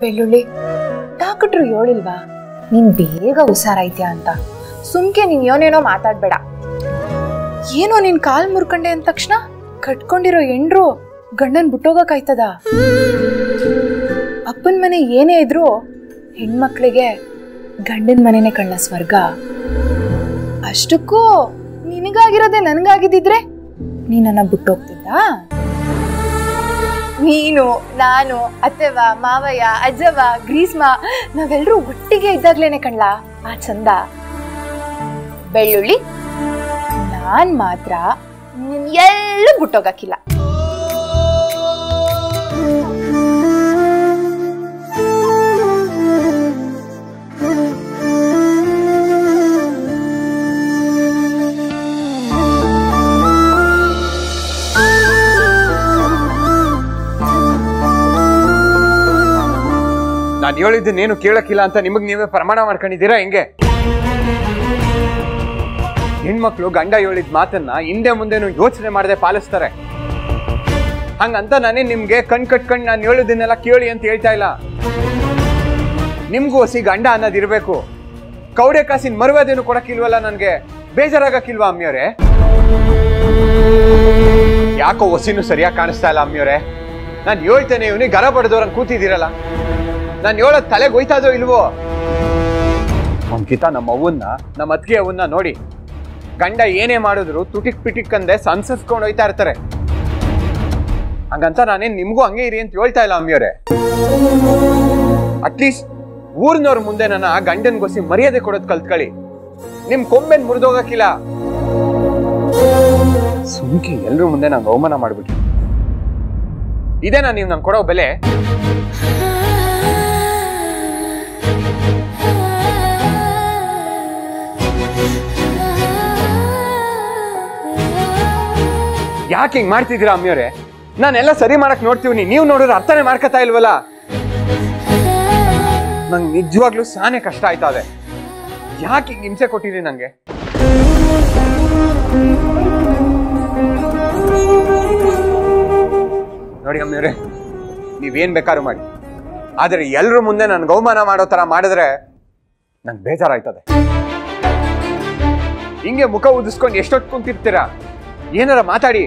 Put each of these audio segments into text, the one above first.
ಬೆಳ್ಳುಳ್ಳಿ ಡಾಕ್ಟ್ರು ಹೇಳಿಲ್ವಾ ನೀನ್ ಬೇಗ ಹುಷಾರೈತ್ಯಾ ಅಂತ ಸುಮ್ಕೆ ನೀನ್ ಏನೇನೋ ಮಾತಾಡ್ಬೇಡ ಏನೋ ನಿನ್ ಕಾಲ್ ಮುರ್ಕಂಡೆ ಅಂದ ತಕ್ಷಣ ಕಟ್ಕೊಂಡಿರೋ ಎಂಡ್ರು ಗಂಡನ್ ಬಿಟ್ಟೋಗಕ್ಕಾಯ್ತದ ಅಪ್ಪನ ಮನೆ ಏನೇ ಇದ್ರು ಹೆಣ್ಮಕ್ಳಿಗೆ ಗಂಡನ ಮನೆನೇ ಕಣ್ಣ ಸ್ವರ್ಗ ಅಷ್ಟಕ್ಕೂ ನಿನಗಾಗಿರೋದೆ ನನಗಾಗಿದ್ದಿದ್ರೆ ನೀನನ್ನ ಬಿಟ್ಟೋಗ್ತಿದ್ದ ನೀನು ನಾನು ಅತ್ತೆವ ಮಾವಯ್ಯ ಅಜ್ಜವ ಗ್ರೀಸ್ಮ ನಾವೆಲ್ಲರೂ ಒಟ್ಟಿಗೆ ಇದ್ದಾಗ್ಲೇನೆ ಕಣ್ಲಾ ಆ ಚಂದ ಬೆಳ್ಳುಳ್ಳಿ ನಾನ್ ಮಾತ್ರ ನಿನ್ ಎಲ್ಲೂ ಬಿಟ್ಟೋಗಕ್ಕಿಲ್ಲ ನಾನು ಹೇಳಿದ್ದನ್ನೇನು ಕೇಳಕ್ಕಿಲ್ಲ ಅಂತ ನಿಮಗ್ ನೀವೇ ಪ್ರಮಾಣ ಮಾಡ್ಕೊಂಡಿದ್ದೀರಾ ಹೆಂಗೆ ಹೆಣ್ಮಕ್ಳು ಗಂಡ ಹೇಳಿದ ಮಾತನ್ನ ಹಿಂದೆ ಮುಂದೆನು ಯೋಚನೆ ಮಾಡದೆ ಪಾಲಿಸ್ತಾರೆ ಹಂಗಂತ ನಾನೇ ನಿಮ್ಗೆ ಕಣ್ ಕಟ್ಕಂಡ್ ನಾನು ಹೇಳೋದನ್ನೆಲ್ಲ ಕೇಳಿ ಅಂತ ಹೇಳ್ತಾ ಇಲ್ಲ ನಿಮ್ಗೂ ಹೊಸಿ ಗಂಡ ಅನ್ನೋದಿರ್ಬೇಕು ಕೌಡೆ ಕಾಸಿನ ಮರುವಾದೇನು ಕೊಡಕ್ಕಿಲ್ವಲ್ಲ ನನ್ಗೆ ಬೇಜಾರಾಗಕ್ಕಿಲ್ವಾ ಅಮ್ಮಿಯವರೇ ಯಾಕೋ ಹೊಸಿನೂ ಸರಿಯಾಗಿ ಕಾಣಿಸ್ತಾ ಇಲ್ಲ ಅಮ್ಮಿಯವರೇ ನಾನು ಹೇಳ್ತೇನೆ ಇವನಿಗೆ ಗರ ಬಡ್ದವ್ರಂಗ್ ಕೂತಿದ್ದೀರಲ್ಲ ನಾನು ಹೇಳೋದ್ ತಲೆಗೆ ಹೋಯ್ತಾದೋ ಇಲ್ವೋ ಅಂಕಿತ ನಮ್ಮ ಅವ್ವನ್ನ ನಮ್ಮ ಅತ್ತಿಗೆ ಅವನ್ನ ನೋಡಿ ಗಂಡ ಏನೇ ಮಾಡಿದ್ರು ತುಟಿಕ್ ಪಿಟಿಕ್ ಅಂದೆ ಸಂಸಸ್ಕೊಂಡು ಹೋಯ್ತಾ ಇರ್ತಾರೆ ಹಂಗಂತ ನಾನೇನ್ ನಿಮ್ಗೂ ಹಂಗೆ ಇರಿ ಅಂತ ಹೇಳ್ತಾ ಇಲ್ಲ ಅಮ್ಮಿಯವರೇ ಅಟ್ಲೀಸ್ಟ್ ಊರ್ನವ್ರ ಮುಂದೆ ನನ್ನ ಗಂಡನ್ ಗೊಸಿ ಮರ್ಯಾದೆ ಕೊಡೋದ್ ಕಲ್ತ್ಕೊಳ್ಳಿ ನಿಮ್ ಕೊಂಬೆನ್ ಮುರಿದೋಗಕ್ಕಿಲ್ಲ ಸುಮ್ಕಿ ಎಲ್ರ ಮುಂದೆ ನಂಗೆ ಅವಮಾನ ಮಾಡ್ಬಿಟ್ರಿ ಇದೇನಾ ನೀವು ನಂಗೆ ಕೊಡೋ ಬೆಲೆ ಯಾಕೆ ಹಿಂಗ್ ಮಾಡ್ತಿದ್ದೀರಾ ಅಮ್ಮಿಯವರೇ ನಾನೆಲ್ಲ ಸರಿ ಮಾಡಕ್ ನೋಡ್ತೀವಿ ನೀವು ನೋಡಿದ್ರೆ ಅರ್ಥನೇ ಮಾಡ್ಕೊತಾ ಇಲ್ವಲ್ಲ ನಂಗೆ ನಿಜವಾಗ್ಲೂ ಸಾನೆ ಕಷ್ಟ ಆಯ್ತಾ ಇದೆ ಯಾಕೆ ಹಿಂಗ್ ಹಿಂಸೆ ಕೊಟ್ಟಿರಿ ನಂಗೆ ನೋಡಿ ಅಮ್ಮಿಯವರೇ ನೀವೇನ್ ಬೇಕಾದ್ರೂ ಮಾಡಿ ಆದ್ರೆ ಎಲ್ರ ಮುಂದೆ ನನ್ಗೆ ಅವಮಾನ ಮಾಡೋ ತರ ಮಾಡಿದ್ರೆ ನಂಗೆ ಬೇಜಾರಾಯ್ತದೆ ಹಿಂಗೆ ಮುಖ ಉದಿಸ್ಕೊಂಡು ಎಷ್ಟೊತ್ತು ಕುಂತಿರ್ತೀರಾ ಏನಾರ ಮಾತಾಡಿ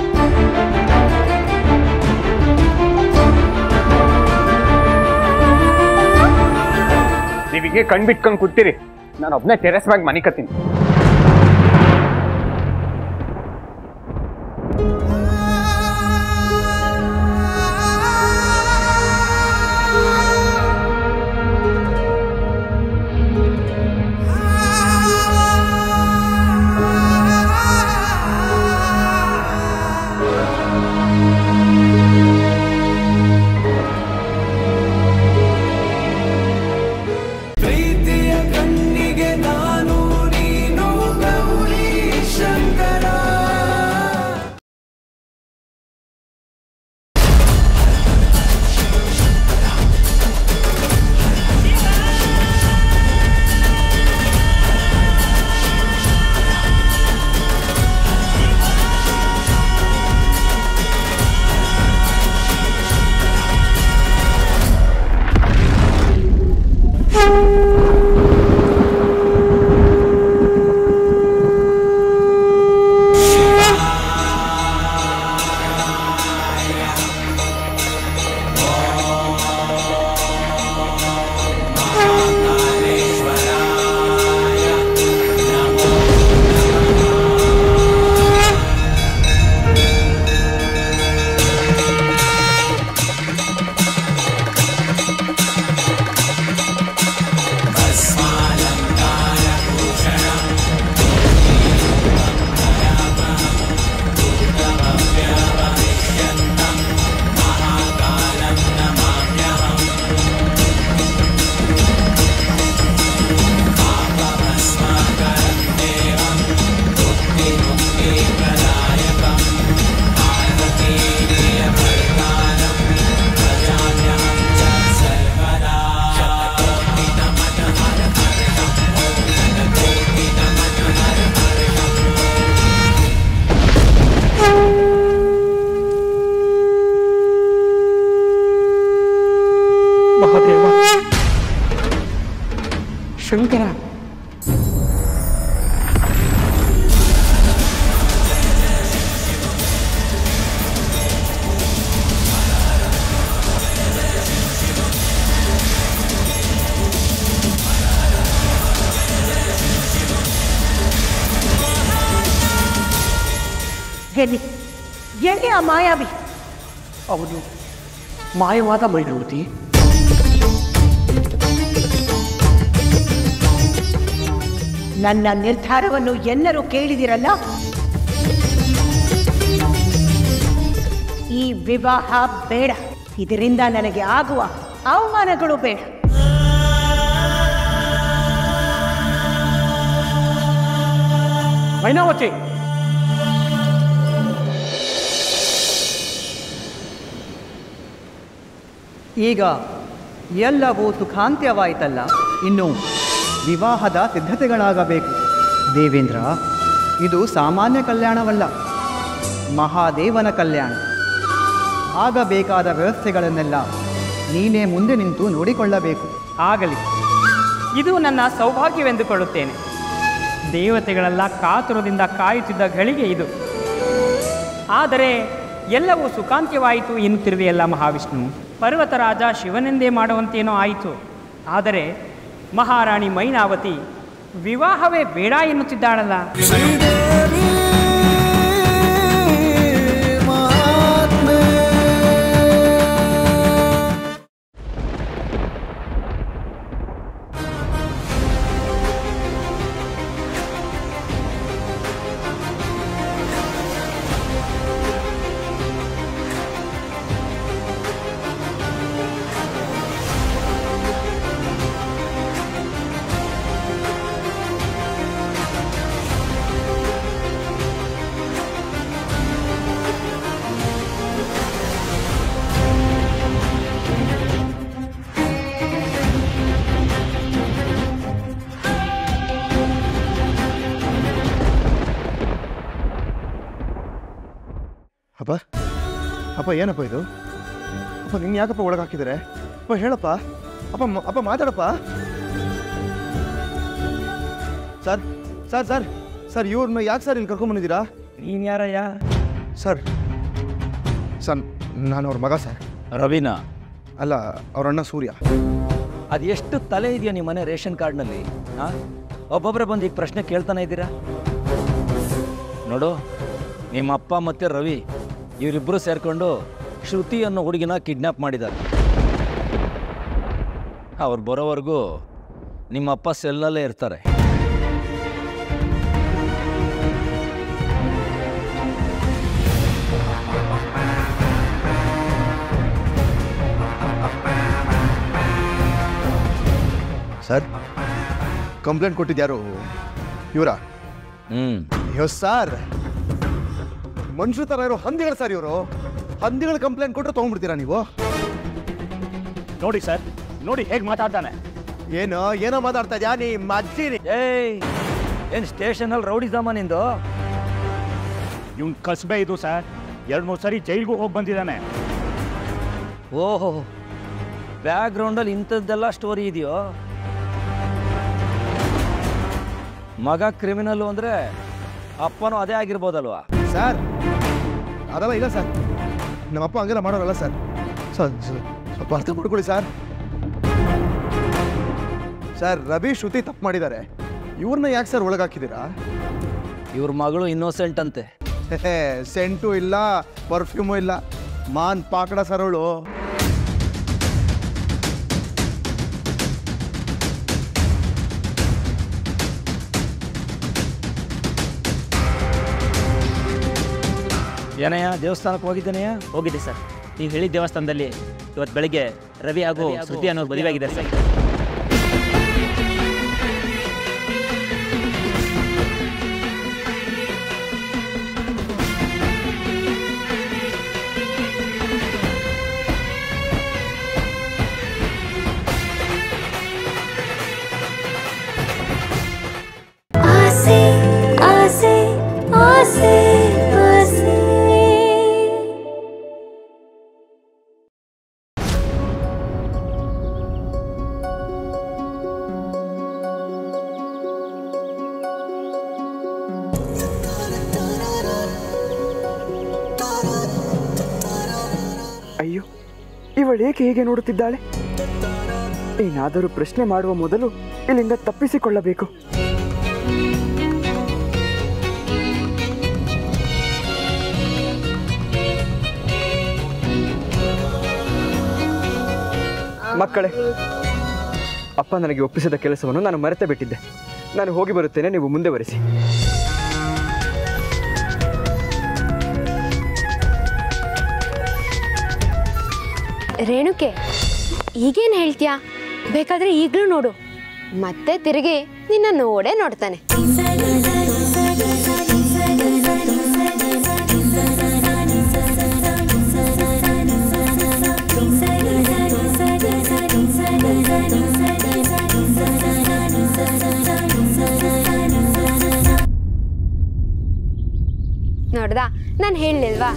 ನೀವಿಗೆ ಕಣ್ ಬಿಟ್ಕೊಂಡು ಕೂತೀರಿ ನಾನು ಒಬ್ನೇ ಟೆರೆಸ್ ಮ್ಯಾಗ ಮನೆ ಕತ್ತೀನಿ ಪ್ರೀತಿಯ ಕಣ್ಣಿಗೆ ನಾನು ನೀನು ಮಹಾದೇವ ಶಂಕರ ಎಲ್ಲಿ ಎಲ್ಲಿ ಆ ಮಾಯಾವಿ ಅವನು ಮಾಯವಾದ ಮೈನವತಿ ನನ್ನ ನಿರ್ಧಾರವನ್ನು ಎಲ್ಲರೂ ಕೇಳಿದಿರಲ್ಲ ಈ ವಿವಾಹ ಬೇಡ ಇದರಿಂದ ನನಗೆ ಆಗುವ ಅವಮಾನಗಳು ಬೇಡ ಮೈನಾವತಿ ಈಗ ಎಲ್ಲವೂ ಸುಖಾಂತ್ಯವಾಯಿತಲ್ಲ ಇನ್ನು ವಿವಾಹದ ಸಿದ್ಧತೆಗಳಾಗಬೇಕು ದೇವೇಂದ್ರ ಇದು ಸಾಮಾನ್ಯ ಕಲ್ಯಾಣವಲ್ಲ ಮಹಾದೇವನ ಕಲ್ಯಾಣ ಆಗಬೇಕಾದ ವ್ಯವಸ್ಥೆಗಳನ್ನೆಲ್ಲ ನೀನೇ ಮುಂದೆ ನಿಂತು ನೋಡಿಕೊಳ್ಳಬೇಕು ಆಗಲಿ ಇದು ನನ್ನ ಸೌಭಾಗ್ಯವೆಂದುಕೊಳ್ಳುತ್ತೇನೆ ದೇವತೆಗಳೆಲ್ಲ ಕಾತುರದಿಂದ ಕಾಯುತ್ತಿದ್ದ ಗಳಿಗೆ ಇದು ಆದರೆ ಎಲ್ಲವೂ ಸುಖಾಂತ್ಯವಾಯಿತು ಎನ್ನುತ್ತಿರುವೆಯಲ್ಲ ಮಹಾವಿಷ್ಣು ಪರ್ವತರಾಜ ಶಿವನೆಂದೇ ಮಾಡುವಂತೇನೋ ಆಯಿತು ಆದರೆ ಮಹಾರಾಣಿ ಮೈನಾವತಿ ವಿವಾಹವೇ ಬೇಡ ಎನ್ನುತ್ತಿದ್ದಾಳಲ್ಲ ಅಪ್ಪ ಅಪ್ಪ ಏನಪ್ಪ ಇದು ಅಪ್ಪ ನಿನ್ನ ಯಾಕಪ್ಪ ಒಳಗೆ ಹಾಕಿದ್ದಾರೆ ಅಪ್ಪ ಹೇಳಪ್ಪ ಅಪ್ಪ ಮ- ಅಪ್ಪ ಮಾತಾಡಪ್ಪ ಸರ್ ಸರ್ ಸರ್ ಸರ್ ಇವ್ರನ್ನ ಯಾಕೆ ಸರ್ ಇಲ್ಲಿ ಕರ್ಕೊಂಬಂದಿದ್ದೀರಾ ನೀನ್ ಯಾರಯ್ಯ ಸರ್ ಸರ್ ನಾನು ಅವ್ರ ಮಗ ಸರ್ ರವಿನಾ ಅಲ್ಲ ಅವ್ರ ಅಣ್ಣ ಸೂರ್ಯ ಅದು ಎಷ್ಟು ತಲೆ ಇದೆಯಾ ನಿಮ್ಮ ಮನೆ ರೇಷನ್ ಕಾರ್ಡ್ನಲ್ಲಿ ಹಾಂ ಒಬ್ಬೊಬ್ಬರೇ ಬಂದು ಈಗ ಪ್ರಶ್ನೆ ಕೇಳ್ತಾನೆ ಇದ್ದೀರಾ ನೋಡು ನಿಮ್ಮ ಅಪ್ಪ ಮತ್ತು ರವಿ ಇವರಿಬ್ಬರು ಸೇರಿಕೊಂಡು ಶ್ರುತಿ ಅನ್ನೋ ಹುಡುಗಿನ ಕಿಡ್ನ್ಯಾಪ್ ಮಾಡಿದ್ದಾರೆ ಅವ್ರು ಬರೋವರೆಗೂ ನಿಮ್ಮ ಅಪ್ಪ ಸೆಲ್ಲಲ್ಲೇ ಇರ್ತಾರೆ ಸರ್ ಕಂಪ್ಲೇಂಟ್ ಕೊಟ್ಟಿದ್ಯಾರು ಇವರಾ ಹ್ಞೂ ಅಯ್ಯೋ ಸರ್ ಮನುಷ್ಯ ಥರ ಇರೋ ಹಂದಿಗಳು ಸರ್ ಇವರು ಹಂದಿಗಳು ಕಂಪ್ಲೇಂಟ್ ಕೊಟ್ಟರೆ ತೊಗೊಂಡ್ಬಿಡ್ತೀರಾ ನೀವು ನೋಡಿ ಸರ್ ನೋಡಿ ಹೇಗೆ ಮಾತಾಡ್ತಾನೆ ಏನು ಏನೋ ಮಾತಾಡ್ತಾ ಇದ್ಯಾ ನಿಮ್ಮ ಅಜ್ಜಿನಿ ಏಯ್ ಏನು ಸ್ಟೇಷನಲ್ಲಿ ರೌಡಿ ಸಾಮಾನಿಂದು ಇವ್ನ್ ಕಸ್ಬೆ ಇದು ಸರ್ ಎರಡು ಮೂರು ಸರಿ ಜೈಲ್ಗೂ ಹೋಗಿ ಬಂದಿದ್ದಾನೆ ಓಹೋ ಬ್ಯಾಕ್ಗ್ರೌಂಡಲ್ಲಿ ಇಂಥದ್ದೆಲ್ಲ ಸ್ಟೋರಿ ಇದೆಯೋ ಮಗ ಕ್ರಿಮಿನಲ್ಲು ಅಂದರೆ ಅಪ್ಪನೂ ಅದೇ ಆಗಿರ್ಬೋದಲ್ವಾ ಸರ್ ಅದೆಲ್ಲ ಇಲ್ಲ ಸರ್ ನಮ್ಮಪ್ಪ ಹಂಗೆಲ್ಲ ಮಾಡೋರಲ್ಲ ಸರ್ ಸರ್ ಸರ್, ಸ್ವಲ್ಪ ಅರ್ಥ ಮಾಡ್ಕೊಳ್ಳಿ ಸರ್ ಸರ್ ರವಿ ಶ್ರುತಿ ತಪ್ಪು ಮಾಡಿದ್ದಾರೆ ಇವ್ರನ್ನ ಯಾಕೆ ಸರ್ ಒಳಗಾಕಿದ್ದೀರಾ ಇವ್ರ ಮಗಳು ಇನ್ನೋಸೆಂಟ್ ಅಂತೆ ಸೆಂಟು ಇಲ್ಲ ಪರ್ಫ್ಯೂಮು ಇಲ್ಲ ಮಾನ್ ಪಾಕಡ ಸರ್ ಅವಳು ಏನಯ್ಯ ದೇವಸ್ಥಾನಕ್ಕೆ ಹೋಗಿದ್ದೇನೆಯಾ ಹೋಗಿದೆ ಸರ್ ನೀವು ಹೇಳಿದ ದೇವಸ್ಥಾನದಲ್ಲಿ ಇವತ್ತು ಬೆಳಿಗ್ಗೆ ರವಿ ಹಾಗೂ ಶ್ರುತಿ ಅನ್ನೋರು ಮದುವೆಯಾಗಿದೆ ಸರ್ ಆಸೆ ಆಸೆ ಆಸೆ ಆಸೆ ಅವಳೇಕೆ ಹೀಗೆ ನೋಡುತ್ತಿದ್ದಾಳೆ ಏನಾದರೂ ಪ್ರಶ್ನೆ ಮಾಡುವ ಮೊದಲು ಇಲ್ಲಿಂದ ತಪ್ಪಿಸಿಕೊಳ್ಳಬೇಕು ಮಕ್ಕಳೇ ಅಪ್ಪ ನನಗೆ ಒಪ್ಪಿಸಿದ ಕೆಲಸವನ್ನು ನಾನು ಮರೆತೇ ಬಿಟ್ಟಿದ್ದೆ ನಾನು ಹೋಗಿ ಬರುತ್ತೇನೆ ನೀವು ಮುಂದೆ ಬರೆಸಿ ರೇಣುಕೆ ಈಗೇನು ಹೇಳ್ತೀಯಾ ಬೇಕಾದ್ರೆ ಈಗಲೂ ನೋಡು ಮತ್ತೆ ತಿರುಗಿ ನಿನ್ನ ನೋಡೇ ನೋಡ್ತಾನೆ ನೋಡ್ದಾ ನಾನು ಹೇಳಲಿಲ್ವಾ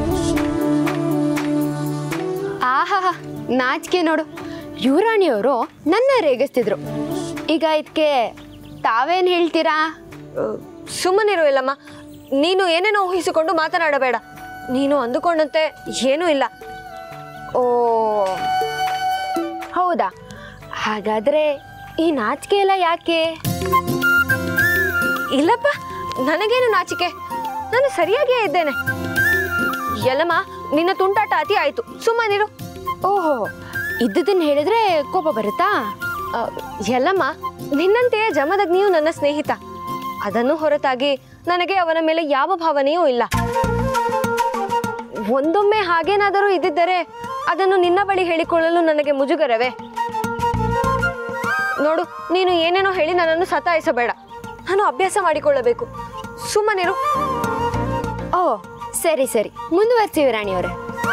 ಆಹಾ ನಾಚಿಕೆ ನೋಡು ಯುವರಾಣಿಯವರು ನನ್ನ ರೇಗಿಸ್ತಿದ್ರು ಈಗ ಇದಕ್ಕೆ ತಾವೇನು ಹೇಳ್ತೀರಾ ಸುಮ್ಮನಿರು ಇಲ್ಲಮ್ಮ ನೀನು ಏನೇನೋ ಊಹಿಸಿಕೊಂಡು ಮಾತನಾಡಬೇಡ ನೀನು ಅಂದುಕೊಂಡಂತೆ ಏನೂ ಇಲ್ಲ ಓ ಹೌದಾ ಹಾಗಾದ್ರೆ ಈ ನಾಚಿಕೆ ಎಲ್ಲ ಯಾಕೆ ಇಲ್ಲಪ್ಪ ನನಗೇನು ನಾಚಿಕೆ ನಾನು ಸರಿಯಾಗಿಯೇ ಇದ್ದೇನೆ ಎಲ್ಲಮ್ಮ ನಿನ್ನ ತುಂಟಾಟ ಅತಿ ಆಯ್ತು ಸುಮ್ಮನಿರು ಓಹೋ ಇದ್ದುದನ್ನು ಹೇಳಿದ್ರೆ ಕೋಪ ಬರುತ್ತಾ ಅ, ಎಲ್ಲಮ್ಮ ನಿನ್ನಂತೆಯೇ ಜಮದಗ್ನಿಯು ನನ್ನ ಸ್ನೇಹಿತ ಅದನ್ನು ಹೊರತಾಗಿ ನನಗೆ ಅವನ ಮೇಲೆ ಯಾವ ಭಾವನೆಯೂ ಇಲ್ಲ ಒಂದೊಮ್ಮೆ ಹಾಗೇನಾದರೂ ಇದ್ದಿದ್ದರೆ ಅದನ್ನು ನಿನ್ನ ಬಳಿ ಹೇಳಿಕೊಳ್ಳಲು ನನಗೆ ಮುಜುಗರವೇ ನೋಡು ನೀನು ಏನೇನೋ ಹೇಳಿ ನನ್ನನ್ನು ಸತಾಯಿಸಬೇಡ ನಾನು ಅಭ್ಯಾಸ ಮಾಡಿಕೊಳ್ಳಬೇಕು ಸುಮ್ಮನಿರು ಓ ಸರಿ ಸರಿ ಮುಂದುವರ್ತೀವಿ ರಾಣಿಯವರೇ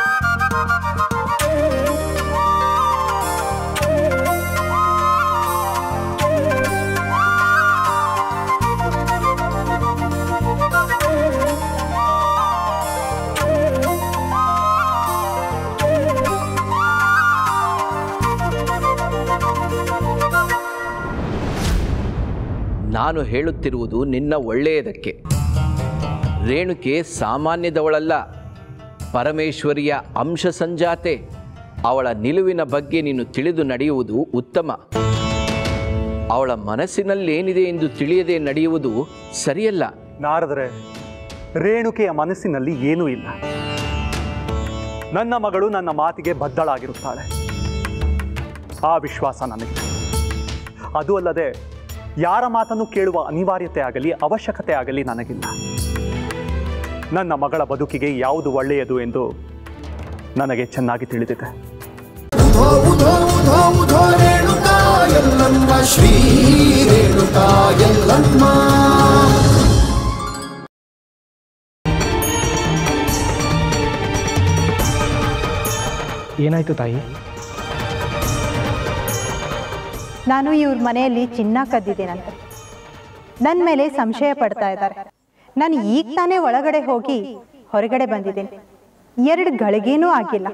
ನಾನು ಹೇಳುತ್ತಿರುವುದು ನಿನ್ನ ಒಳ್ಳೆಯದಕ್ಕೆ ರೇಣುಕೆ ಸಾಮಾನ್ಯದವಳಲ್ಲ ಪರಮೇಶ್ವರಿಯ ಅಂಶ ಸಂಜಾತೆ ಅವಳ ನಿಲುವಿನ ಬಗ್ಗೆ ನೀನು ತಿಳಿದು ನಡೆಯುವುದು ಉತ್ತಮ ಅವಳ ಮನಸ್ಸಿನಲ್ಲೇನಿದೆ ಎಂದು ತಿಳಿಯದೆ ನಡೆಯುವುದು ಸರಿಯಲ್ಲ ನಾರದರೆ ರೇಣುಕೆಯ ಮನಸ್ಸಿನಲ್ಲಿ ಏನೂ ಇಲ್ಲ ನನ್ನ ಮಗಳು ನನ್ನ ಮಾತಿಗೆ ಬದ್ಧಳಾಗಿರುತ್ತಾಳೆ ಆ ವಿಶ್ವಾಸ ನನಗೆ ಅದು ಅಲ್ಲದೆ ಯಾರ ಮಾತನ್ನು ಕೇಳುವ ಅನಿವಾರ್ಯತೆ ಆಗಲಿ ಅವಶ್ಯಕತೆ ಆಗಲಿ ನನಗಿಲ್ಲ ನನ್ನ ಮಗಳ ಬದುಕಿಗೆ ಯಾವುದು ಒಳ್ಳೆಯದು ಎಂದು ನನಗೆ ಚೆನ್ನಾಗಿ ತಿಳಿದಿದೆ ಉಧೋ ಉಧೋ ಉಧೋ ಉಧೋ ರೇಣುಕಾ ಎಲ್ಲಮ್ಮ ಶ್ರೀ ರೇಣುಕಾ ಎಲ್ಲಮ್ಮ ಏನಾಯ್ತು ತಾಯಿ ನಾನು ಇವ್ರ ಮನೆಯಲ್ಲಿ ಚಿನ್ನ ಕದ್ದಿದ್ದೀನಂತೆ ನನ್ನ ಮೇಲೆ ಸಂಶಯ ಪಡ್ತಾ ಇದ್ದಾರೆ ನಾನು ಈಗ ತಾನೇ ಒಳಗಡೆ ಹೋಗಿ ಹೊರಗಡೆ ಬಂದಿದ್ದೀನಿ ಎರಡು ಗಳಿಗೇನೂ ಆಗಿಲ್ಲ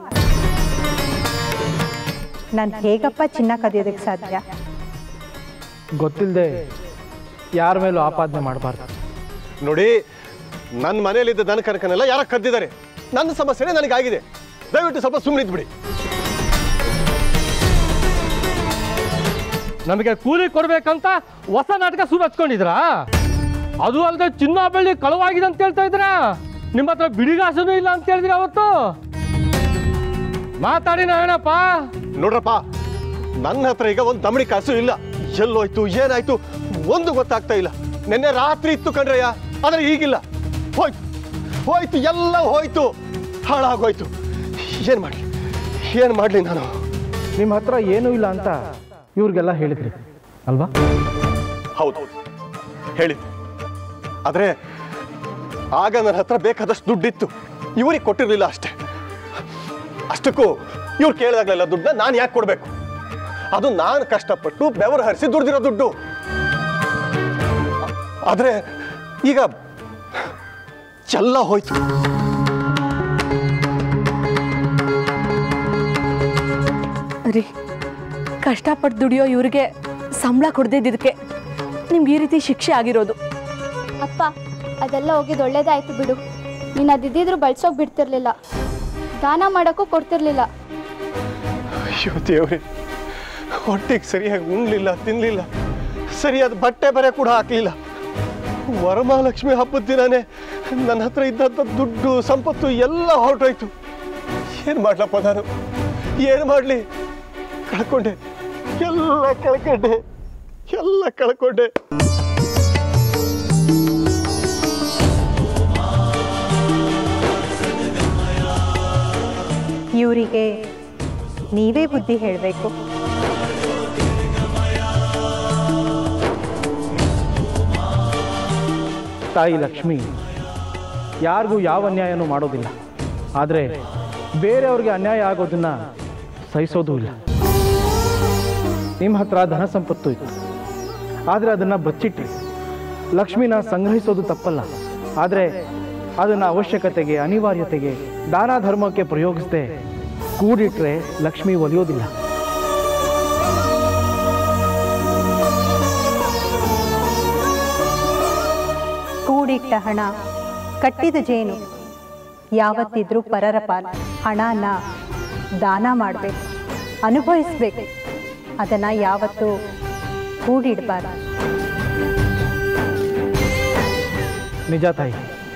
ನಾನು ಹೇಗಪ್ಪ ಚಿನ್ನ ಕದಿಯೋದಕ್ಕೆ ಸಾಧ್ಯ ಗೊತ್ತಿಲ್ಲದೆ ಯಾರ ಮೇಲೂ ಆಪಾದನೆ ಮಾಡಬಾರ್ದು ನೋಡಿ ನನ್ನ ಮನೆಯಲ್ಲಿದ್ದ ದನ ಕನಕನೆಲ್ಲ ಯಾರ ಕದ್ದಿದ್ದಾರೆ ನನ್ನ ಸಮಸ್ಯೆನೇ ನನಗಾಗಿದೆ ದಯವಿಟ್ಟು ಸ್ವಲ್ಪ ಸುಮ್ಮನೆ ಬಿಡಿ ನಮಗೆ ಕೂಲಿ ಕೊಡ್ಬೇಕಂತ ಹೊಸ ನಾಟಕ ಶುರು ಹಚ್ಕೊಂಡಿದ್ರಾ ಅದು ಅಲ್ಲದೆ ಚಿನ್ನ ಬೆಳ್ಳಿ ಕಳವಾಗಿದೆ ಅಂತ ಹೇಳ್ತಾ ಇದ್ರಾ ನಿಮ್ಮ ಹತ್ರ ಬಿಡಿಗಾಸನೂ ಇಲ್ಲ ಅಂತ ಹೇಳಿದ್ರಿ ಅವತ್ತು ಮಾತಾಡಿ ನಾರಾಯಣಪ್ಪ ನೋಡ್ರಪ್ಪ ನನ್ನ ಹತ್ರ ಈಗ ಒಂದು ದಮಡಿ ಕಾಸು ಇಲ್ಲ ಎಲ್ಲೋಯ್ತು ಏನಾಯ್ತು ಒಂದು ಗೊತ್ತಾಗ್ತಾ ಇಲ್ಲ ನಿನ್ನೆ ರಾತ್ರಿ ಇತ್ತು ಕಣ್ರಯ್ಯ ಆದ್ರೆ ಈಗಿಲ್ಲ ಹೋಯ್ತು ಹೋಯ್ತು ಎಲ್ಲ ಹೋಯ್ತು ಹಾಳಾಗೋಯ್ತು ಏನ್ ಮಾಡ್ಲಿ ಏನ್ ಮಾಡ್ಲಿ ನಾನು ನಿಮ್ಮ ಹತ್ರ ಏನೂ ಇಲ್ಲ ಅಂತ ಇವ್ರಿಗೆಲ್ಲ ಹೇಳಿದ್ರಿ ಅಲ್ವಾ ಹೌದು ಹೇಳಿದ್ದೆ ಆದ್ರೆ ಆಗ ನನ್ನ ಹತ್ರ ಬೇಕಾದಷ್ಟು ದುಡ್ಡಿತ್ತು ಇವ್ರಿಗೆ ಕೊಟ್ಟಿರ್ಲಿಲ್ಲ ಅಷ್ಟೇ ಅಷ್ಟಕ್ಕೂ ಇವ್ರು ಕೇಳಿದಾಗಲೆಲ್ಲ ದುಡ್ಡನ್ನ ನಾನು ಯಾಕೆ ಕೊಡ್ಬೇಕು ಅದು ನಾನು ಕಷ್ಟಪಟ್ಟು ಬೆವರು ಹರಿಸಿ ದುಡ್ದಿರೋ ದುಡ್ಡು ಆದ್ರೆ ಈಗ ಎಲ್ಲ ಹೋಯ್ತು ರೀ ಕಷ್ಟಪಟ್ಟು ದುಡಿಯೋ ಇವ್ರಿಗೆ ಸಂಬಳ ಕೊಡ್ದಿದ್ದಕ್ಕೆ ನಿಮ್ಗೆ ಈ ರೀತಿ ಶಿಕ್ಷೆ ಆಗಿರೋದು ಅಪ್ಪ ಅದೆಲ್ಲ ಹೋಗಿದ್ದು ಒಳ್ಳೇದಾಯ್ತು ಬಿಡು ನೀನು ಅದಿದ್ದಿದ್ರು ಬಳಸೋಕೆ ಬಿಡ್ತಿರ್ಲಿಲ್ಲ ದಾನ ಮಾಡೋಕ್ಕೂ ಕೊಡ್ತಿರ್ಲಿಲ್ಲ ಅಯ್ಯೋ ದೇವ್ರೆ ಹೊಟ್ಟೆಗೆ ಸರಿಯಾಗಿ ಉಣ್ಲಿಲ್ಲ ತಿನ್ಲಿಲ್ಲ ಸರಿಯಾದ ಬಟ್ಟೆ ಬರೆ ಕೂಡ ಹಾಕ್ಲಿಲ್ಲ ವರಮಹಾಲಕ್ಷ್ಮಿ ಹಬ್ಬದ ದಿನಾನೇ ನನ್ನ ಹತ್ರ ಇದ್ದಂಥ ದುಡ್ಡು ಸಂಪತ್ತು ಎಲ್ಲ ಹೊರಟೋಯ್ತು ಏನು ಮಾಡ್ಲಪ್ಪ ನಾನು ಏನು ಮಾಡಲಿ ಕಳ್ಕೊಂಡೆ ಎಲ್ಲ ಕಳ್ಕೊಂಡೆ ಎಲ್ಲ ಕಳ್ಕೊಂಡೆ ಇವರಿಗೆ ನೀವೇ ಬುದ್ಧಿ ಹೇಳಬೇಕು ತಾಯಿ ಲಕ್ಷ್ಮಿ ಯಾರಿಗೂ ಯಾವ ಅನ್ಯಾಯನೂ ಮಾಡೋದಿಲ್ಲ ಆದರೆ ಬೇರೆಯವ್ರಿಗೆ ಅನ್ಯಾಯ ಆಗೋದನ್ನ ಸಹಿಸೋದೂ ಇಲ್ಲ ನಿಮ್ಮ ಹತ್ರ ಧನ ಸಂಪತ್ತು ಇತ್ತು ಆದರೆ ಅದನ್ನು ಬಚ್ಚಿಟ್ರಿ ಲಕ್ಷ್ಮಿನ ಸಂಗ್ರಹಿಸೋದು ತಪ್ಪಲ್ಲ ಆದರೆ ಅದನ್ನು ಅವಶ್ಯಕತೆಗೆ ಅನಿವಾರ್ಯತೆಗೆ ದಾನ ಧರ್ಮಕ್ಕೆ ಪ್ರಯೋಗಿಸದೆ ಕೂಡಿಟ್ರೆ ಲಕ್ಷ್ಮಿ ಒಲಿಯೋದಿಲ್ಲ ಕೂಡಿಟ್ಟ ಹಣ ಕಟ್ಟಿದ ಜೇನು ಯಾವತ್ತಿದ್ರೂ ಪರರ ಪಾಲ ಹಣನ ದಾನ ಮಾಡಬೇಕು ಅನುಭವಿಸ್ಬೇಕು ಅದನ್ನು ಯಾವತ್ತೂ ಕೂಡಿಡಬಾರ್ದು ನಿಜ ತಾಯಿ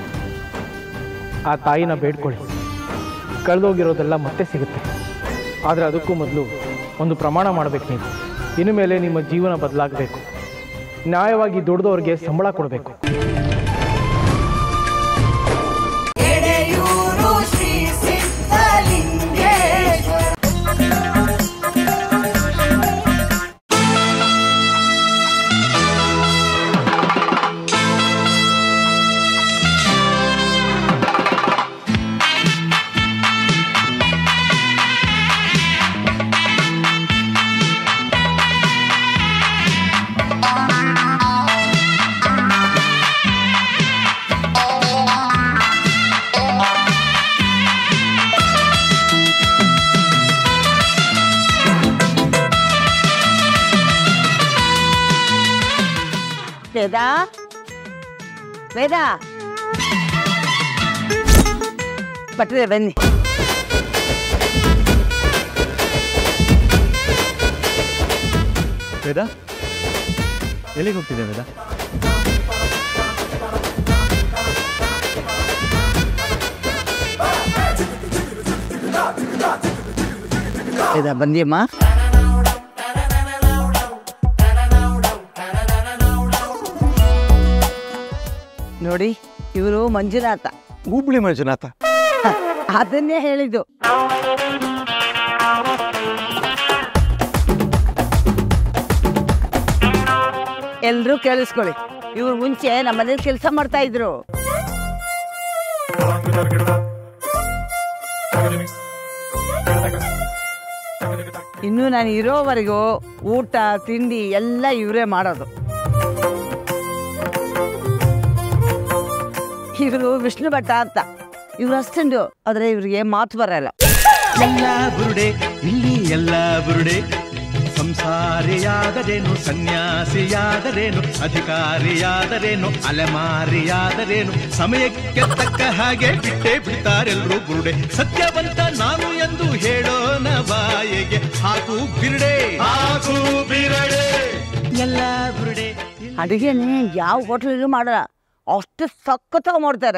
ಆ ತಾಯಿನ ಬೇಡ್ಕೊಳ್ಳಿ ಕಳೆದೋಗಿರೋದೆಲ್ಲ ಮತ್ತೆ ಸಿಗುತ್ತೆ ಆದರೆ ಅದಕ್ಕೂ ಮೊದಲು ಒಂದು ಪ್ರಮಾಣ ಮಾಡಬೇಕು ನೀವು ಇನ್ನು ಮೇಲೆ ನಿಮ್ಮ ಜೀವನ ಬದಲಾಗಬೇಕು ನ್ಯಾಯವಾಗಿ ದುಡ್ದವ್ರಿಗೆ ಸಂಬಳ ಕೊಡಬೇಕು ಎಡೆಯೂರು ಶ್ರೀ ಸಿದ್ಧಲಿಂಗೇಶ್ವರ ವೇದ ವೇದ ಭಟ್ರೆ ಬನ್ನಿ ವೇದ ಎಲ್ಲಿಗೆ ಹೋಗ್ತಿದ್ದೆ ವೇದ ವೇದ ಬಂದಿಯಮ್ಮ ನೋಡಿ ಇವರು ಮಂಜುನಾಥ ಹುಬ್ಳಿ ಮಂಜುನಾಥ ಅದನ್ನೇ ಹೇಳಿದ್ದು ಎಲ್ರೂ ಕೇಳಿಸ್ಕೊಳ್ಳಿ ಇವ್ರು ಮುಂಚೆ ನಮ್ಮ ಮನೇಲಿ ಕೆಲಸ ಮಾಡ್ತಾ ಇದ್ರು ಇನ್ನು ನಾನು ಇರೋವರೆಗೂ ಊಟ ತಿಂಡಿ ಎಲ್ಲ ಇವರೇ ಮಾಡೋದು ಇವರು ವಿಷ್ಣು ಭಟ್ಟ ಅಂತ ಇವ್ರು ಅಷ್ಟೊಂದು ಆದ್ರೆ ಇವ್ರಿಗೆ ಮಾತು ಬರಲ್ಲ ಎಲ್ಲ ಬುರುಡೆ ಇಲ್ಲಿ ಎಲ್ಲ ಬುರುಡೆ ಸಂಸಾರಿಯಾದರೇನು ಸನ್ಯಾಸಿಯಾದರೇನು ಅಧಿಕಾರಿಯಾದರೇನು ಅಲೆಮಾರಿಯಾದರೇನು ಸಮಯಕ್ಕೆ ತಕ್ಕ ಹಾಗೆ ಬಿಟ್ಟೇ ಬಿಡ್ತಾರೆಲ್ರೂ ಬುರುಡೆ ಸತ್ಯವಂತ ನಾನು ಎಂದು ಹೇಳೋನ ಬಾಯಿಗೆ ಹಾಕು ಬಿರುಡೆ ಹಾಕು ಬಿರಡೆ ಎಲ್ಲ ಬುರುಡೆ ಅಡುಗೆನೇ ಯಾವ ಹೋಟ್ಲಲ್ಲೂ ಮಾಡಲ್ಲ ಅಷ್ಟು ಸಖತ್ತಾಗಿ ಮಾಡ್ತಾರೆ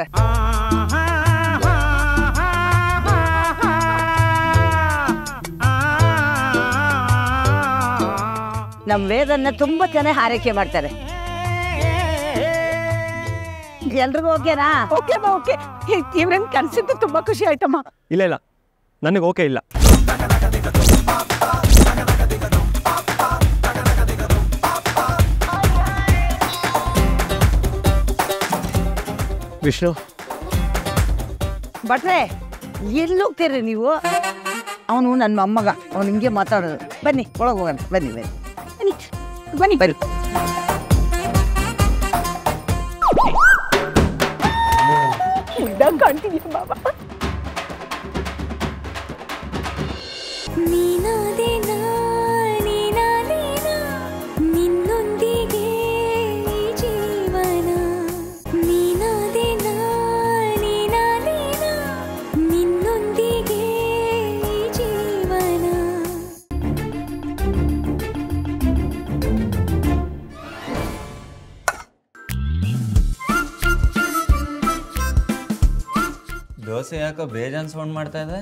ನಮ್ಮ ವೇದನ್ನ ತುಂಬಾ ಚೆನ್ನಾಗಿ ಆರೈಕೆ ಮಾಡ್ತಾರೆ ಎಲ್ರಿಗೂ ಓಕೆನಾ ಓಕೆ ಓಕೆ ಇವ್ರನ್ನ ಕನ್ಸಿದ್ದು ತುಂಬಾ ಖುಷಿ ಆಯ್ತಮ್ಮ ಇಲ್ಲ ಇಲ್ಲ ನನಗೆ ಓಕೆ ಇಲ್ಲ ವಿಷ್ಣು ಭಟ್ರೆ ಎಲ್ಲಿ ಹೋಗ್ತೀರಿ ನೀವು ಅವನು ನನ್ನ ಮೊಮ್ಮಗ ಅವನು ಹಿಂಗೆ ಮಾತಾಡೋದು ಬನ್ನಿ ಒಳಗೆ ಹೋಗೋಣ ಬನ್ನಿ ಬನ್ನಿ ಬನ್ನಿ ಬನ್ನಿ ಬನ್ನಿ ಕಾಣ್ತಿದ್ಯಾ ಬಾಬಾ ನೀನಾದೇನ ನೀನಾದೇನ ನಿನ್ನೊಂದಿಗೆ ಈ ಜೀವನ ನೀನಾದೇನ ನೀನಾದೇನ ನಿನ್ನೊಂದಿಗೆ ಈ ಜೀವನ ದೋಸೆ ಯಾಕೋ ಬೇಜಾನ್ ಸೌಂಡ್ ಮಾಡ್ತಾ ಇದೆ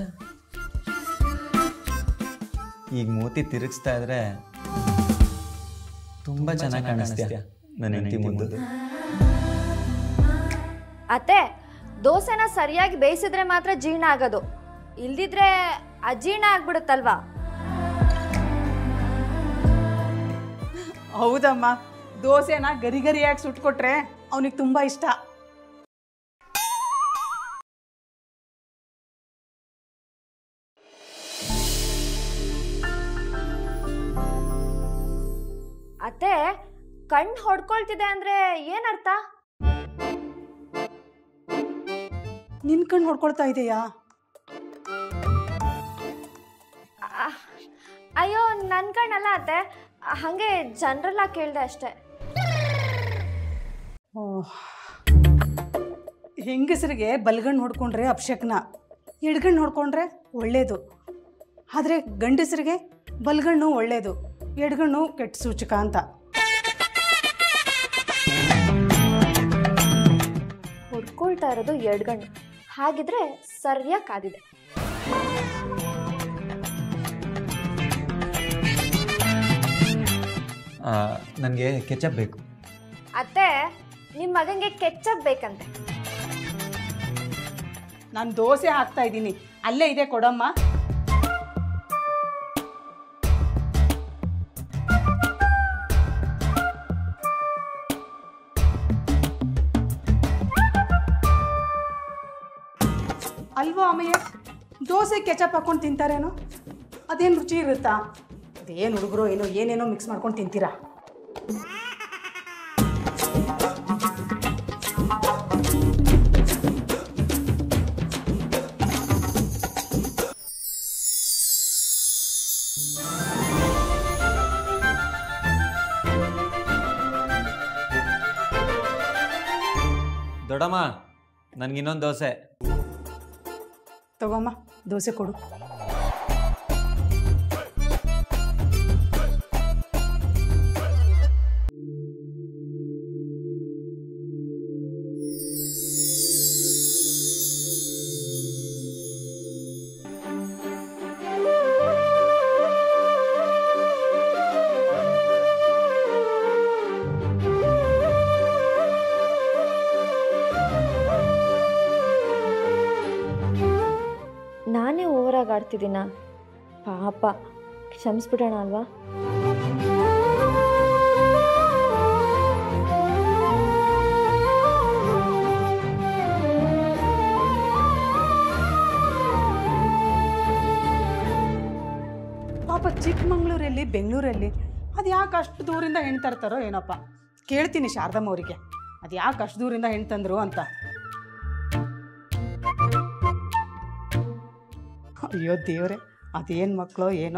ಈಗ ಮೂತಿ ತಿರುಗಿಸ್ತಾ ಇದ್ರೆ ತುಂಬಾ ಚೆನ್ನಾಗಿ ಕಾಣಿಸ್ತೀಯ ನನ್ನ ಹೆಂಡತಿ ಮುಂದೆ ಅತ್ತೆ ದೋಸೆನ ಸರಿಯಾಗಿ ಬೇಯಿಸಿದ್ರೆ ಮಾತ್ರ ಜೀರ್ಣ ಆಗೋದು ಇಲ್ದಿದ್ರೆ ಅಜೀರ್ಣ ಆಗ್ಬಿಡುತ್ತಲ್ವಾ ಹೌದಮ್ಮ ದೋಸೆನ ಗರಿ ಗರಿಯಾಗಿ ಸುಟ್ಕೊಟ್ರೆ ಅವನಿಗೆ ತುಂಬ ಇಷ್ಟ ಅತ್ತೆ ಕಣ್ಣು ಹೊಡ್ಕೊಳ್ತಿದೆ ಅಂದ್ರೆ ಏನರ್ಥ ನಿನ್ ಕಣ್ಣು ಹೊಡ್ಕೊಳ್ತಾ ಇದೆಯಾ ಅಹ್, ಅಯ್ಯೋ ನನ್ನ ಕಣ್ಣಲ್ಲ ಅತ್ತೆ ಹಾಗೆ ಜನರಲ್ ಆಗಿ ಕೇಳಿದೆ ಅಷ್ಟೇ ಹೆಂಗಸರಿಗೆ ಬಲ್ಗಣ್ಣು ಹೊಡ್ಕೊಂಡ್ರೆ ಅಪಶಕ್ನ ಎಡ್ಗಣ್ಣು ಹೊಡ್ಕೊಂಡ್ರೆ ಒಳ್ಳೇದು ಆದರೆ ಗಂಡಸರಿಗೆ ಬಲ್ಗಣ್ಣು ಒಳ್ಳೇದು ಎಡ್ಗಣ್ಣು ಕೆಟ್ಟ ಸೂಚಕ ಅಂತ ಹೊಡ್ಕೊಳ್ತಾ ಇರೋದು ಎರಡು ಗಂಡು ಹಾಗಿದ್ರೆ ಸರಿಯಾಗಿ ಕಾದಿದೆ ನನಗೆ ಕೆಚಪ್ ಬೇಕು ಅತ್ತೆ ನಿಮ್ಮ ಮಗಂಗೆ ಕೆಚ್ಚಪ್ ಬೇಕಂತೆ ನಾನು ದೋಸೆ ಹಾಕ್ತಾ ಇದ್ದೀನಿ ಅಲ್ಲೇ ಇದೆ ಕೊಡಮ್ಮ ಅಲ್ವಾ ಅಮ್ಮಯ್ಯ ದೋಸೆ ಕೆಚಪ್ ಹಾಕೊಂಡು ತಿಂತಾರೇನೋ ಅದೇನು ರುಚಿ ಇರುತ್ತಾ ಅದೇನು ಹುಡುಗರು ಏನೋ ಏನೇನೋ ಮಿಕ್ಸ್ ಮಾಡ್ಕೊಂಡು ತಿಂತೀರಾ ದೊಡ್ಡಮ್ಮ ನನಗಿನ್ನೊಂದು ದೋಸೆ ತಗೊಮ್ಮ ದೋಸೆ ಕೊಡು ನಾನೇ ಓವರಾಗಿ ಆಡ್ತಿದ್ದೀನ ಪಾಪ ಕ್ಷಮಿಸ್ಬಿಡೋಣ ಅಲ್ವಾ ಪಾಪ ಚಿಕ್ಕಮಂಗ್ಳೂರಲ್ಲಿ ಬೆಂಗಳೂರಲ್ಲಿ ಅದು ಯಾಕೆ ಅಷ್ಟು ದೂರಿಂದ ಹೆಣ್ಣು ತರ್ತಾರೋ ಏನಪ್ಪ ಕೇಳ್ತೀನಿ ಶಾರದಮ್ಮ ಅವರಿಗೆ ಅದು ಯಾಕೆ ಅಷ್ಟು ದೂರಿಂದ ಹೆಣ್ಣು ತಂದರು ಅಂತ ಅಯ್ಯೋ ದೇವ್ರೆ ಅದೇನು ಮಕ್ಕಳೋ ಏನೋ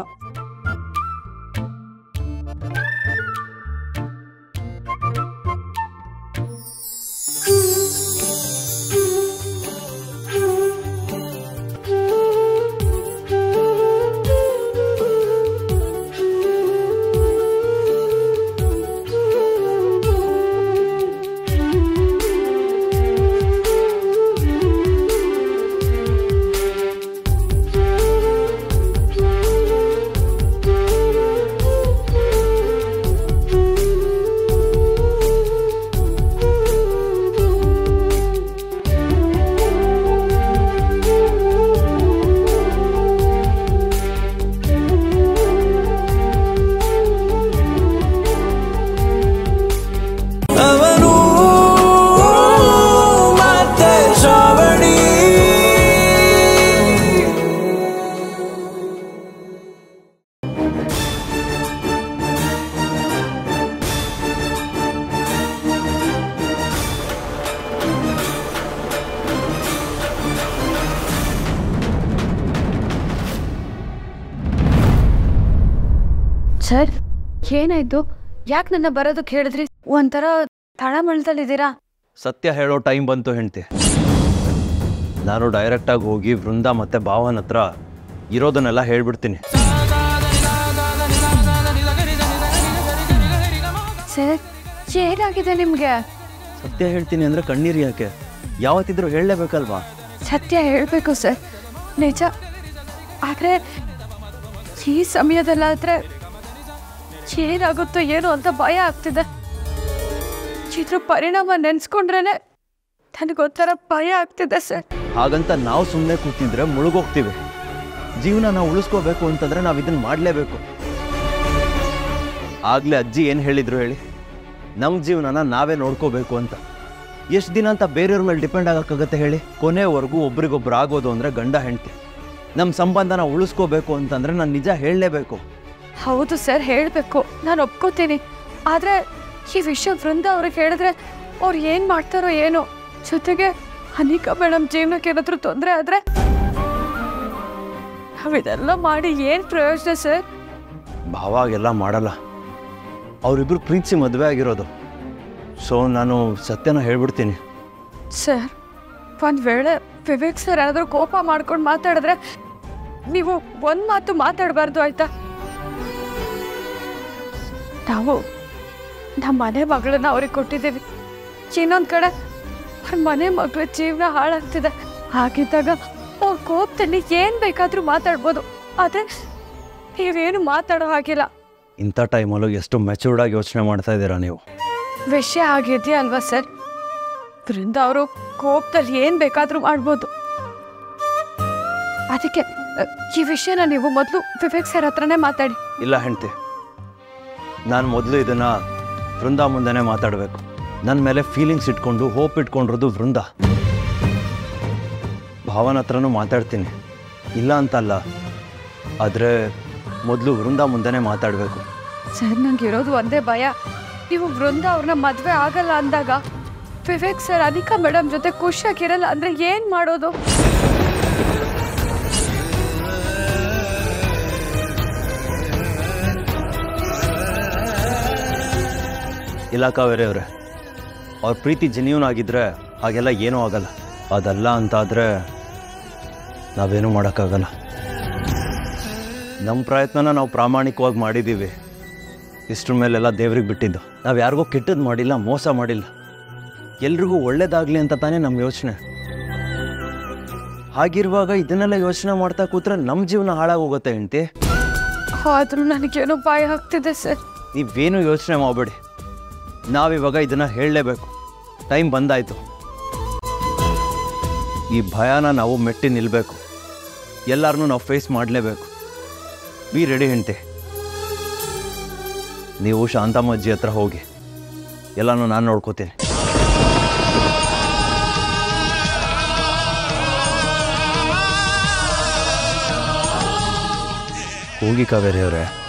ಅವನು ಮತ್ತೆ ಶ್ರಾವಣಿ ಸರ್ ಏನಾಯ್ತು ಯಾಕೆ ನನ್ನ ಬರೋದಕ್ಕೆ ಹೇಳಿದ್ರಿ ಒಂಥರ ತಳಮಳದಲ್ಲಿದ್ದೀರಾ ಸತ್ಯ ಹೇಳೋ ಟೈಮ್ ಬಂತು ಹೆಂಡ್ತಿ ನಾನು ಡೈರೆಕ್ಟಾಗಿ ಹೋಗಿ ವೃಂದ ಮತ್ತು ಭಾವನ ಹತ್ರ ಇರೋದನ್ನೆಲ್ಲ ಹೇಳ್ಬಿಡ್ತೀನಿ ಏನಾಗಿದೆ ನಿಮಗೆ ಸತ್ಯ ಹೇಳ್ತೀನಿ ಅಂದರೆ ಕಣ್ಣೀರು ಯಾಕೆ ಯಾವತ್ತಿದ್ರೂ ಹೇಳಲೇಬೇಕಲ್ವಾ ಸತ್ಯ ಹೇಳಬೇಕು ಸರ್ ನಿಜ ಆದರೆ ಈ ಸಮಯದಲ್ಲಾದರೆ ಏನಾಗುತ್ತೋ ಏನೋ ಅಂತ ಭಯ ಆಗ್ತಿದೆ ಇದ್ರ ಪರಿಣಾಮ ನೆನೆಸ್ಕೊಂಡ್ರೆ ನನಗೊಂಥರ ಭಯ ಆಗ್ತಿದೆ ಸರ್ ಹಾಗಂತ ನಾವು ಸುಮ್ಮನೆ ಕೂತಿದ್ರೆ ಮುಳುಗೋಗ್ತೀವಿ ಜೀವನ ನಾವು ಉಳಿಸ್ಕೋಬೇಕು ಅಂತಂದ್ರೆ ನಾವು ಇದನ್ನ ಮಾಡಲೇಬೇಕು ಆಗ್ಲೇ ಅಜ್ಜಿ ಏನು ಹೇಳಿದ್ರು ಹೇಳಿ ನಮ್ಮ ಜೀವನನ ನಾವೇ ನೋಡ್ಕೋಬೇಕು ಅಂತ ಎಷ್ಟು ದಿನ ಅಂತ ಬೇರೆಯವ್ರ ಮೇಲೆ ಡಿಪೆಂಡ್ ಆಗೋಕ್ಕಾಗತ್ತೆ ಹೇಳಿ ಕೊನೆವರೆಗೂ ಒಬ್ರಿಗೊಬ್ರು ಆಗೋದು ಅಂದರೆ ಗಂಡ ಹೆಂಡತಿ ನಮ್ಮ ಸಂಬಂಧನ ಉಳಿಸ್ಕೋಬೇಕು ಅಂತಂದ್ರೆ ನಾನು ನಿಜ ಹೇಳಲೇಬೇಕು ಹೌದು ಸರ್ ಹೇಳಬೇಕು ನಾನು ಒಪ್ಕೋತೀನಿ ಆದರೆ ಈ ವಿಷಯ ವೃಂದ ಅವ್ರಿಗೆ ಹೇಳಿದ್ರೆ ಅವ್ರು ಏನು ಮಾಡ್ತಾರೋ ಏನೋ ಜೊತೆಗೆ ಅನಿಕಾ ಮೇಡಮ್ ಜೀವನಕ್ಕೆ ಏನಾದರೂ ತೊಂದರೆ ಆದರೆ ನಾವಿದೆಲ್ಲ ಮಾಡಿ ಏನು ಪ್ರಯೋಜನ ಸರ್ ಭಾವಾಗೆಲ್ಲ ಮಾಡಲ್ಲ ಅವರಿಬ್ರು ಪ್ರೀತಿಸಿ ಮದುವೆ ಆಗಿರೋದು ಸೊ ನಾನು ಸತ್ಯನ ಹೇಳ್ಬಿಡ್ತೀನಿ ಸರ್ ಒಂದು ವೇಳೆ ವಿವೇಕ್ ಸರ್ ಏನಾದರೂ ಕೋಪ ಮಾಡ್ಕೊಂಡು ಮಾತಾಡಿದ್ರೆ ನೀವು ಒಂದು ಮಾತು ಮಾತಾಡಬಾರ್ದು ಆಯ್ತಾ ನಾವು ನಮ್ಮ ಮನೆ ಮಗಳನ್ನ ಅವ್ರಿಗೆ ಕೊಟ್ಟಿದ್ದೀವಿ ಇನ್ನೊಂದು ಕಡೆ ಅವ್ರ ಮನೆ ಮಗಳ ಜೀವನ ಹಾಳಾಗ್ತಿದೆ ಹಾಗಿದ್ದಾಗ ಅವ್ರ ಕೋಪದಲ್ಲಿ ಏನು ಬೇಕಾದರೂ ಮಾತಾಡ್ಬೋದು ಆದರೆ ನೀವೇನು ಮಾತಾಡೋ ಹಾಗಿಲ್ಲ ಇಂಥ ಟೈಮಲ್ಲೂ ಎಷ್ಟು ಮೆಚೂರ್ಡ್ ಆಗಿ ಯೋಚನೆ ಮಾಡ್ತಾ ಇದ್ದೀರಾ ನೀವು ವಿಷಯ ಆಗಿದೆಯಾ ಅಲ್ವಾ ಸರ್ ಬೃಂದ ಅವರು ಕೋಪದಲ್ಲಿ ಏನು ಬೇಕಾದರೂ ಮಾಡ್ಬೋದು ಅದಕ್ಕೆ ಅ, ಈ ವಿಷಯನ ನೀವು ಮೊದಲು ವಿವೇಕ್ ಸರ್ ಹತ್ರನೇ ಮಾತಾಡಿ ಇಲ್ಲ ಹೆಂಡ್ತಿ ನಾನು ಮೊದಲು ಇದನ್ನ ವೃಂದ ಮುಂದೆನೇ ಮಾತಾಡಬೇಕು ನನ್ನ ಮೇಲೆ ಫೀಲಿಂಗ್ಸ್ ಇಟ್ಕೊಂಡು ಹೋಪ್ ಇಟ್ಕೊಂಡಿರೋದು ವೃಂದ ಭಾವನ ಹತ್ರನೂ ಮಾತಾಡ್ತೀನಿ ಇಲ್ಲ ಅಂತಲ್ಲ ಆದರೆ ಮೊದಲು ವೃಂದ ಮುಂದೆನೇ ಮಾತಾಡಬೇಕು ಸರ್ ನಂಗೆ ಇರೋದು ಒಂದೇ ಭಯ ನೀವು ವೃಂದ ಅವ್ರನ್ನ ಮದುವೆ ಆಗಲ್ಲ ಅಂದಾಗ ವಿವೇಕ್ ಸರ್ ಅನಿಕಾ ಮೇಡಮ್ ಜೊತೆ ಖುಷಿಯಾಗಿರಲ್ಲ ಅಂದರೆ ಏನು ಮಾಡೋದು ಇಲ್ಲ ಕಾವೇರಿ ಅವರೇ ಅವ್ರ ಪ್ರೀತಿ ಜೆನ್ಯೂನ್ ಆಗಿದ್ರೆ ಹಾಗೆಲ್ಲ ಏನೂ ಆಗಲ್ಲ ಅದಲ್ಲ ಅಂತಾದರೆ ನಾವೇನೂ ಮಾಡೋಕ್ಕಾಗಲ್ಲ ನಮ್ಮ ಪ್ರಯತ್ನನ ನಾವು ಪ್ರಾಮಾಣಿಕವಾಗಿ ಮಾಡಿದ್ದೀವಿ ಇಷ್ಟ್ರ ಮೇಲೆಲ್ಲ ದೇವ್ರಿಗೆ ಬಿಟ್ಟಿದ್ದು ನಾವು ಯಾರಿಗೂ ಕೆಟ್ಟದ್ದು ಮಾಡಿಲ್ಲ ಮೋಸ ಮಾಡಿಲ್ಲ ಎಲ್ರಿಗೂ ಒಳ್ಳೇದಾಗಲಿ ಅಂತ ತಾನೇ ನಮ್ಮ ಯೋಚನೆ ಹಾಗಿರುವಾಗ ಇದನ್ನೆಲ್ಲ ಯೋಚನೆ ಮಾಡ್ತಾ ಕೂತ್ರೆ ನಮ್ಮ ಜೀವನ ಹಾಳಾಗೋಗುತ್ತೆ ಹೆಂಡ್ತಿ ಆದರೂ ನನಗೇನೋ ಭಯ ಆಗ್ತಿದೆ ಸರ್ ನೀವೇನು ಯೋಚನೆ ಮಾಡಬೇಡಿ ನಾವಿವಾಗ ಇದನ್ನ ಹೇಳಲೇಬೇಕು ಟೈಮ್ ಬಂದಾಯ್ತು ಈ ಭಯನ ನಾವು ಮೆಟ್ಟಿ ನಿಲ್ಲಬೇಕು ಎಲ್ಲರನ್ನೂ ನಾವು ಫೇಸ್ ಮಾಡಲೇಬೇಕು ಬಿ ರೆಡಿ ಹೆಂಡ್ತಿ ನೀವು ಶಾಂತಮ್ಮ ಅಜ್ಜಿ ಹತ್ರ ಹೋಗಿ ಎಲ್ಲನೂ ನಾನು ನೋಡ್ಕೋತೀನಿ ಹೋಗಿ ಕಾವೇರಿ ಅವರೇ